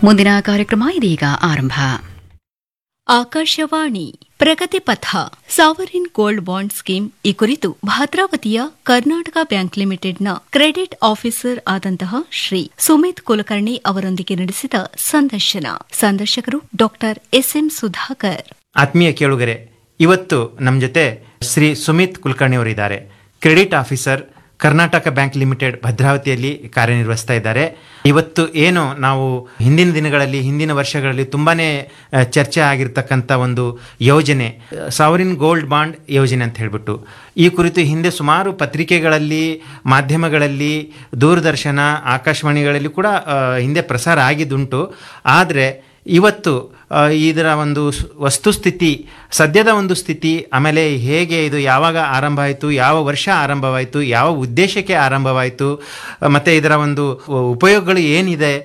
ಮುಂದಿನ ಕಾರ್ಯಕ್ರಮ ಇದೀಗ ಆರಂಭ ಆಕಾಶವಾಣಿ ಪ್ರಗತಿ ಪಥ ಸಾವರಿನ್ ಗೋಲ್ಡ್ ಬಾಂಡ್ ಸ್ಕೀಮ್ ಈ ಕುರಿತು ಭದ್ರಾವತಿಯ ಕರ್ನಾಟಕ ಬ್ಯಾಂಕ್ ಲಿಮಿಟೆಡ್ನ ಕ್ರೆಡಿಟ್ ಆಫೀಸರ್ ಆದಂತಹ ಶ್ರೀ ಸುಮಿತ್ ಕುಲಕರ್ಣಿ ಅವರೊಂದಿಗೆ ನಡೆಸಿದ ಸಂದರ್ಶನ ಸಂದರ್ಶಕರು ಡಾಕ್ಟರ್ ಎಸ್ಎಂ ಸುಧಾಕರ್ ಆತ್ಮೀಯ ಕೇಳುಗರೆ ಇವತ್ತು ನಮ್ಮ ಜೊತೆ ಶ್ರೀ ಸುಮಿತ್ ಕುಲಕರ್ಣಿ ಅವರಿದ್ದಾರೆ credit officer Karnataka Bank limited ಭದ್ರಾವತಿಯಲ್ಲಿ ಕಾರ್ಯನಿರ್ವಹಿಸ್ತಾ ಇದ್ದಾರೆ ಇವತ್ತು ಏನು ನಾವು ಹಿಂದಿನ ದಿನಗಳಲ್ಲಿ ಹಿಂದಿನ ವರ್ಷಗಳಲ್ಲಿ ತುಂಬಾನೇ ಆ, ಚರ್ಚೆ ಆಗಿರ್ತಕ್ಕಂಥ ಒಂದು ಯೋಜನೆ ಸಾವರಿನ್ ಗೋಲ್ಡ್ ಬಾಂಡ್ ಯೋಜನೆ ಅಂತ ಹೇಳ್ಬಿಟ್ಟು ಈ ಕುರಿತು ಹಿಂದೆ ಸುಮಾರು ಪತ್ರಿಕೆಗಳಲ್ಲಿ ಮಾಧ್ಯಮಗಳಲ್ಲಿ ದೂರದರ್ಶನ ಆಕಾಶವಾಣಿಗಳಲ್ಲಿ ಕೂಡ ಆ, ಹಿಂದೆ ಪ್ರಸಾರ ಆಗಿದ್ದುಂಟು ಆದರೆ ಇವತ್ತು ಆ, ಇದರ ಒಂದು ಸ್- ವಸ್ತುಸ್ಥಿತಿ ಸದ್ಯದ ಒಂದು ಸ್ಥಿತಿ ಆಮೇಲೆ ಹೇಗೆ ಇದು ಯಾವಾಗ ಆರಂಭ ಆಯಿತು ಯಾವ ವರ್ಷ ಆರಂಭವಾಯಿತು ಯಾವ ಉದ್ದೇಶಕ್ಕೆ ಆರಂಭವಾಯಿತು ಮತ್ತು ಇದರ ಒಂದು ಉಪಯೋಗಗಳು ಏನಿದೆ